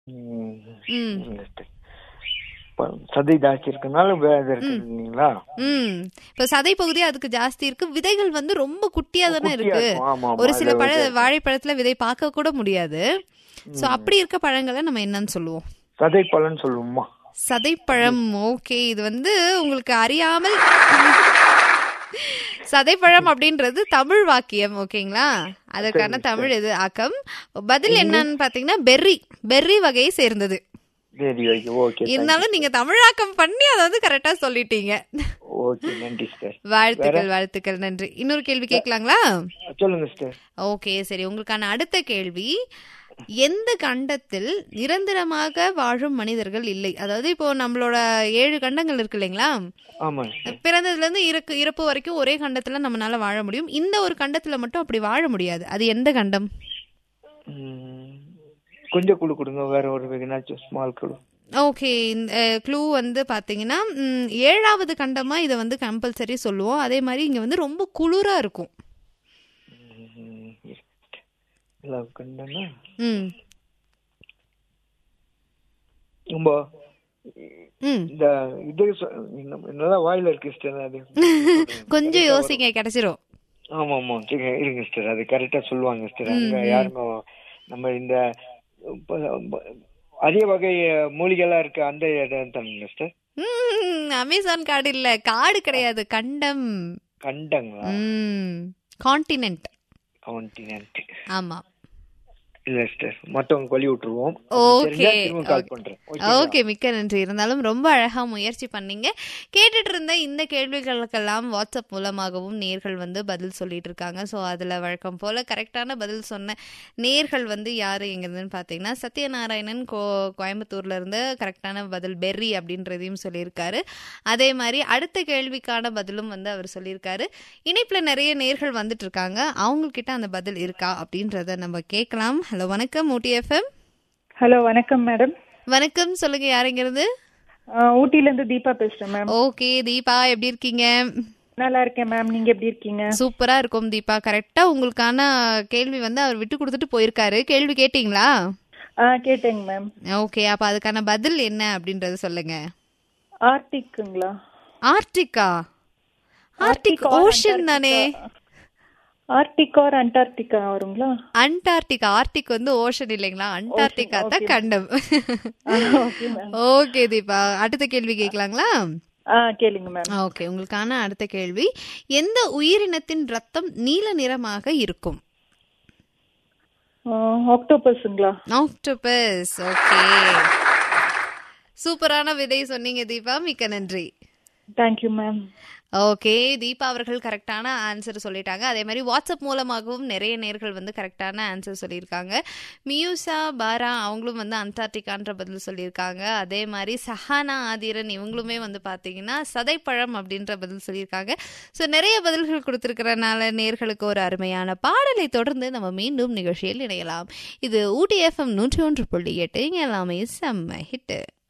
ம். ம் இல்ல sister. இப்ப சதை ஜாஸ்தி இருக்கனால வேலை இருக்குங்களா ம் இப்போ சதை பகுதி அதுக்கு ஜாஸ்தி இருக்கு விதைகள் வந்து ரொம்ப குட்டியா தானே குட்டியா இருக்கு இருக்கும். ஆமா, ஆமா. ஒரு சில அதுல பழ வந்து- வாழைப்பழத்துல விதை பார்க்க கூட முடியாது சோ அப்படி இருக்க பழங்களை நம்ம என்னன்னு சொல்லுவோம் சதை பலன் சொல்லுவோமா சதைப்பழம் ஓகே இது வந்து உங்களுக்கு அறியாமல் சதைப்பழம் அப்படின்றது தமிழ் வாக்கியம் ஓகேங்களா அதற்கான தமிழ் இது ஆக்கம் பதில் என்னன்னு பாத்தீங்கன்னா பெர்ரி பெர்ரி வகையை சேர்ந்தது சரி ஓகே ஓகே இருந்தாலும் நீங்க தமிழாக்கம் பண்ணி அதை வந்து கரெக்டா சொல்லிட்டீங்க ஓகே நன்றி சிஸ்டர் வாழ்த்துக்கள் வாழ்த்துக்கள் நன்றி இன்னொரு கேள்வி கேட்கலாங்களா சொல்லுங்க சிஸ்டர் ஓகே சரி உங்களுக்கான அடுத்த கேள்வி எந்த கண்டத்தில் நிரந்தரமாக வாழும் மனிதர்கள் இல்லை அதாவது இப்போ நம்மளோட ஏழு கண்டங்கள் இருக்கு இல்லைங்களா ஆமா sister. பிறந்ததுல இருந்து இறக்கு இறப்பு வரைக்கும் ஒரே கண்டத்துல நம்மளால வாழ முடியும் இந்த ஒரு கண்டத்துல மட்டும் அப்படி வாழ முடியாது அது எந்த கண்டம் ம், கொஞ்சம் குழு கொடுங்க வேற ஒரு வெகுனாச்சும் ஸ்மால் குழு ஓகே இந்த க்ளூ வந்து பாத்தீங்கன்னா ம், ஏழாவது கண்டமா இதை வந்து கம்பல்சரி சொல்லுவோம் அதே மாதிரி இங்க வந்து ரொம்ப குளிரா இருக்கும் ம், எல்லாம் கண்டனா ம் ரொம்ப ம் இந்த இது சொ- இன்னும் என்னதான் வாயில இருக்கு சிஸ்டர் அது கொஞ்சம் யோசிங்க கிடைச்சிரும் ஆமா ஆமா சரி, இருங்க சிஸ்டர் அது கரெக்டா சொல்லுவாங்க சிஸ்டர் அங்க யாருமே நம்ம இந்த ப- ப- அரிய வகை மூலிகைலாம் இருக்கு அந்த இடம் தானுங்க சிஸ்டர் ம், அமேசான் காடு இல்ல காடு கிடையாது கண்டம் கண்டங்களா ம் கான்டினென்ட் கான்டினென்ட் ஆமா இல்ல சிஸ்டர் மத்தவங்க கொல்லி விட்டுருவோம் ஓகே தெரிஞ்சா திரும்ப கால் பண்றேன் ஓகே ஓகே மிக்க நன்றி இருந்தாலும் ரொம்ப அழகா முயற்சி பண்ணீங்க கேட்டுட்டு இருந்த இந்த கேள்விகளுக்கெல்லாம் வாட்ஸ்அப் மூலமாகவும் நேர்கள் வந்து பதில் சொல்லிட்டு இருக்காங்க ஸோ அதுல வழக்கம் போல கரெக்டான பதில் சொன்ன நேர்கள் வந்து யாரு எங்கிறதுன்னு பார்த்தீங்கன்னா சத்யநாராயணன் கோ கோயம்புத்தூர்ல இருந்து கரெக்டான பதில் பெர்ரி அப்படின்றதையும் சொல்லியிருக்காரு அதே மாதிரி அடுத்த கேள்விக்கான பதிலும் வந்து அவர் சொல்லியிருக்காரு இணைப்புல நிறைய நேர்கள் வந்துட்டு இருக்காங்க அவங்க கிட்ட அந்த பதில் இருக்கா அப்படின்றத நம்ம கேட்கலாம் ஹலோ வணக்கம் ஊட்டி எஃப்எம் ஹலோ வணக்கம் மேடம் வணக்கம் சொல்லுங்க யாருங்கிறது ஊட்டில இருந்து தீபா பேசுறேன் மேம் ஓகே தீபா எப்படி இருக்கீங்க நல்லா இருக்கேன் மேம் நீங்க எப்படி இருக்கீங்க சூப்பரா இருக்கும் தீபா கரெக்டா உங்களுக்கான கேள்வி வந்து அவர் விட்டு கொடுத்துட்டு போயிருக்காரு கேள்வி கேட்டீங்களா ஆ கேட்டேங்க மேம் ஓகே அப்ப அதுக்கான பதில் என்ன அப்படின்றத சொல்லுங்க ஆர்டிக்குங்களா ஆர்டிகா ஆர்டிக் or ஓஷன் தானே ஆர்டிக் ஆர் அண்டார்டிகா வருங்களா அண்டார்டிகா ஆர்டிக் வந்து ஓஷன் இல்லைங்களா அண்டார்டிகா தான் கண்டம் ஓகே மேம் ஓகே தீபா அடுத்த கேள்வி கேட்கலாங்களா ஆ கேளுங்க மேம் ஓகே உங்களுக்கான அடுத்த கேள்வி எந்த உயிரினத்தின் ரத்தம் நீல நிறமாக இருக்கும் ஆக்டோபஸுங்களா ஆக்டோபஸ் ஓகே சூப்பரான விதை சொன்னீங்க தீபா மிக்க நன்றி தேங்க்யூ மேம் ஓகே தீபா அவர்கள் கரெக்டான ஆன்சர் சொல்லிட்டாங்க அதே மாதிரி வாட்ஸ்அப் மூலமாகவும் நிறைய நேர்கள் வந்து கரெக்டான ஆன்சர் சொல்லியிருக்காங்க மியூசா பாரா அவங்களும் வந்து அந்தார்டிகான்ற பதில் சொல்லியிருக்காங்க அதே மாதிரி சஹானா ஆதிரன் இவங்களுமே வந்து பார்த்தீங்கன்னா சதைப்பழம் அப்படின்ற பதில் சொல்லியிருக்காங்க ஸோ நிறைய பதில்கள் கொடுத்துருக்கறனால நேர்களுக்கு ஒரு அருமையான பாடலை தொடர்ந்து நம்ம மீண்டும் நிகழ்ச்சியில் இணையலாம் இது ஊட்டி எஃப்எம் நூற்றி ஒன்று புள்ளி எட்டு இங்கே எல்லாமே செம்ம ஹிட்டு